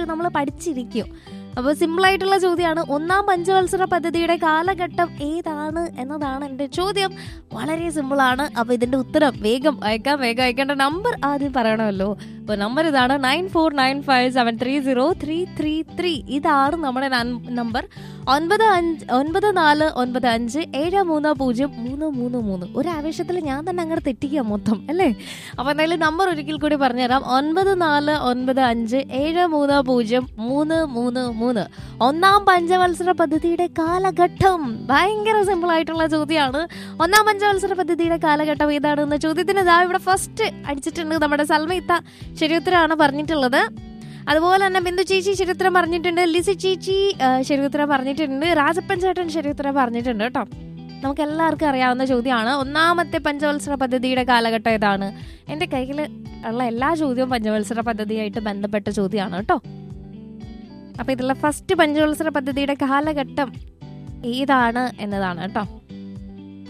നമ്മൾ പഠിച്ചിരിക്കും അപ്പോൾ സിമ്പിളായിട്ടുള്ള ചോദ്യമാണ് ഒന്നാം പഞ്ചവത്സര പദ്ധതിയുടെ കാലഘട്ടം ഏതാണ് എന്നതാണ് എൻ്റെ ചോദ്യം വളരെ സിമ്പിളാണ് അപ്പോൾ ഇതിൻ്റെ ഉത്തരം വേഗം അയക്കാം വേഗം അയക്കേണ്ട നമ്പർ ആദ്യം പറയണമല്ലോ അപ്പോൾ നമ്പർ ഇതാണ് nine four nine five seven three zero three three three ഇതാണ് നമ്മുടെ നമ്പർ ഒൻപത് അഞ്ച് ഒൻപത് നാല് ഒൻപത് അഞ്ച് ഏഴ് മൂന്ന് പൂജ്യം മൂന്ന് മൂന്ന് മൂന്ന് ഒരു ആവേശത്തിൽ ഞാൻ തന്നെ അങ്ങോട്ട് തെറ്റിക്കുക മൊത്തം അല്ലേ അപ്പോൾ എന്തായാലും നമ്പർ ഒരിക്കൽ കൂടി പറഞ്ഞുതരാം ഒൻപത് നാല് ഒൻപത് അഞ്ച് ഏഴ് മൂന്ന് പൂജ്യം മൂന്ന് മൂന്ന് മൂന്ന് ഒന്നാം പഞ്ചവത്സര പദ്ധതിയുടെ കാലഘട്ടം ഭയങ്കര സിമ്പിൾ ആയിട്ടുള്ള ചോദ്യമാണ് ഒന്നാം പഞ്ചവത്സര പദ്ധതിയുടെ കാലഘട്ടം ഏതാണെന്ന ചോദ്യത്തിന് ഇതാ ഇവിടെ ഫസ്റ്റ് അടിച്ചിട്ടുണ്ട് നമ്മുടെ സൽമയിത്ത ശരിയുത്തരമാണ് പറഞ്ഞിട്ടുള്ളത് അതുപോലെ തന്നെ ബിന്ദു ചേച്ചി ശരിയുത്തരം പറഞ്ഞിട്ടുണ്ട് ലിസി ചേച്ചി ആ, ശരിയുത്തരം പറഞ്ഞിട്ടുണ്ട് രാജപ്പൻ ചേട്ടൻ ശരിയുത്തരം പറഞ്ഞിട്ടുണ്ട് കേട്ടോ നമുക്ക് എല്ലാവർക്കും അറിയാവുന്ന ചോദ്യമാണ് ഒന്നാമത്തെ പഞ്ചവത്സര പദ്ധതിയുടെ കാലഘട്ടം ഏതാണ് എൻ്റെ കയ്യിൽ ഉള്ള എല്ലാ ചോദ്യവും പഞ്ചവത്സര പദ്ധതിയായിട്ട് ബന്ധപ്പെട്ട ചോദ്യമാണ് കേട്ടോ അപ്പൊ ഇതിലുള്ള ഫസ്റ്റ് പഞ്ചവത്സര പദ്ധതിയുടെ കാലഘട്ടം ഏതാണ് എന്നതാണ് കേട്ടോ